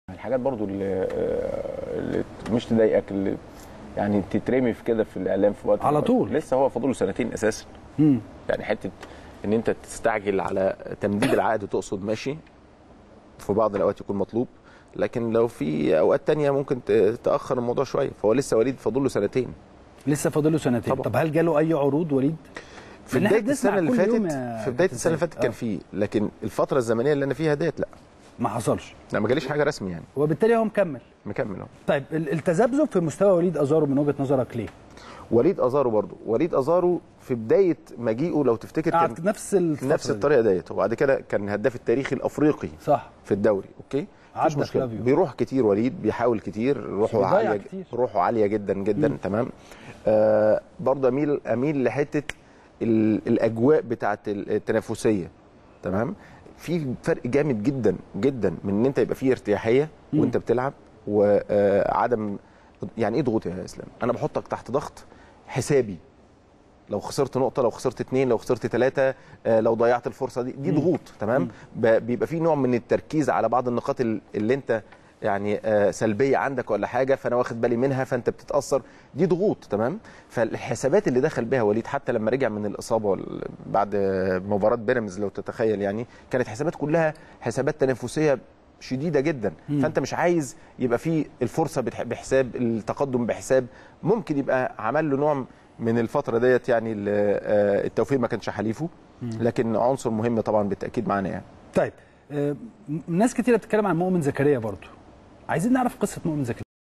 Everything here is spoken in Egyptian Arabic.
الحاجات برضو اللي, اللي مش تضايقك اللي يعني تترمي في كده في الاعلام في وقت على طول. لسه هو فاضله سنتين اساسا مم. يعني حته ان انت تستعجل على تمديد العقد تقصد ماشي في بعض الاوقات يكون مطلوب لكن لو في اوقات تانية ممكن ت- تاخر الموضوع شويه فهو لسه وليد فاضله سنتين لسه فاضله سنتين طبعا. طب هل جاله اي عروض وليد في لأن إحنا بدايه بنسمع السنه اللي كل فاتت يوم يا في بدايه كابتن السنه اللي سيد. فاتت كان آه. فيه لكن الفتره الزمنيه اللي انا فيها ديت لا ما حصلش لا ما جاليش حاجه رسمي يعني وبالتالي هو مكمل مكمل اهو طيب ال- التذبذب في مستوى وليد ازارو من وجهه نظرك ليه؟ وليد ازارو برضو وليد ازارو في بدايه مجيئه لو تفتكر كان قعد نفس الفترة نفس دي. الطريقه ديت وبعد كده كان هداف التاريخي الافريقي صح في الدوري اوكي عدى مفيش مشكله فلافيو. بيروح كتير وليد بيحاول كتير روحه بيضيع عاليه كتير. روحه عاليه جدا جدا مم. تمام آه برضه اميل اميل لحته ال- الاجواء بتاعه التنافسيه تمام في فرق جامد جدا جدا من ان انت يبقى فيه ارتياحيه مم. وانت بتلعب وعدم يعني ايه ضغوط يا اسلام انا بحطك تحت ضغط حسابي لو خسرت نقطه لو خسرت اتنين لو خسرت ثلاثه لو ضيعت الفرصه دي دي مم. ضغوط تمام ب- بيبقى في نوع من التركيز على بعض النقاط ال- اللي انت يعني آه، سلبيه عندك ولا حاجه فانا واخد بالي منها فانت بتتاثر دي ضغوط تمام فالحسابات اللي دخل بها وليد حتى لما رجع من الاصابه وال- بعد مباراه بيراميدز لو تتخيل يعني كانت حسابات كلها حسابات تنافسيه شديده جدا مم. فانت مش عايز يبقى في الفرصه بتح- بحساب التقدم بحساب ممكن يبقى عمل له نوع من الفتره ديت يعني ال- آه، التوفيق ما كانش حليفه لكن عنصر مهم طبعا بالتاكيد معانا يعني طيب آه، م- ناس كتيره بتتكلم عن مؤمن زكريا برضو عايزين نعرف قصه مؤمن زكريا